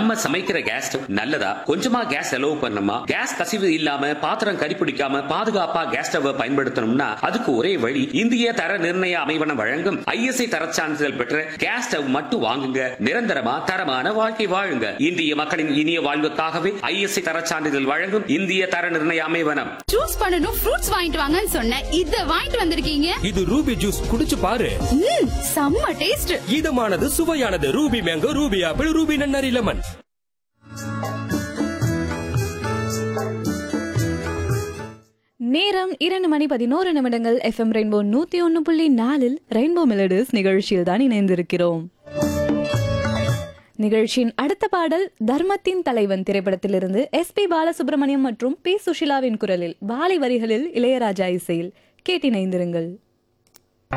நம்ம சமைக்கிற gas stove நல்லதா கொஞ்சமா கேஸ் செலவு பண்ணணுமா கேஸ் கசிவு இல்லாம பாத்திரம் கரிப்பிடிக்காம பாதுகாப்பா கேஸ் ஸ்டவ் பயன்படுத்தணும்னா அதுக்கு ஒரே வழி இந்திய தர நிர்ணய அமைவனம் வழங்கும் ஐஎஸ்ஐ தரச் சான்றிதழ் பெற்ற கேஸ் ஸ்டவ் மட்டும் வாங்குங்க நிரந்தரமா தரமான வாழ்க்கை வாழுங்க இந்திய மக்களின் இனிய வாழ்வுக்காகவே ஐஎஸ்ஐ தரச் சான்றிதழ் வழங்கும் இந்திய தர நிர்ணய அமைவனம் ஜூஸ் பண்ணனும் ஃப்ரூட்ஸ் வாங்கிட்டு வாங்கன்னு சொன்னேன் இத வாங்கிட்டு வந்திருக்கீங்க இது ரூபி ஜூஸ் குடிச்சு பாரு ம் செம்ம டேஸ்ட் இதமானது சுவையானது Ruby mango Ruby apple Ruby நன்னாரி லெமன் நேரம் இரண்டு மணி பதினோரு நிமிடங்கள் எஃப்எம் ரெயின்போ நூத்தி ஒன்னு புள்ளி நாலில் ரெயின்போ மெலடிஸ் நிகழ்ச்சியில் தான் இணைந்திருக்கிறோம் நிகழ்ச்சியின் அடுத்த பாடல் தர்மத்தின் தலைவன் திரைப்படத்திலிருந்து எஸ் பி பாலசுப்ரமணியம் மற்றும் பி சுஷிலாவின் குரலில் பாலை வரிகளில் இளையராஜா இசையில் கேட்டிணைந்திருங்கள்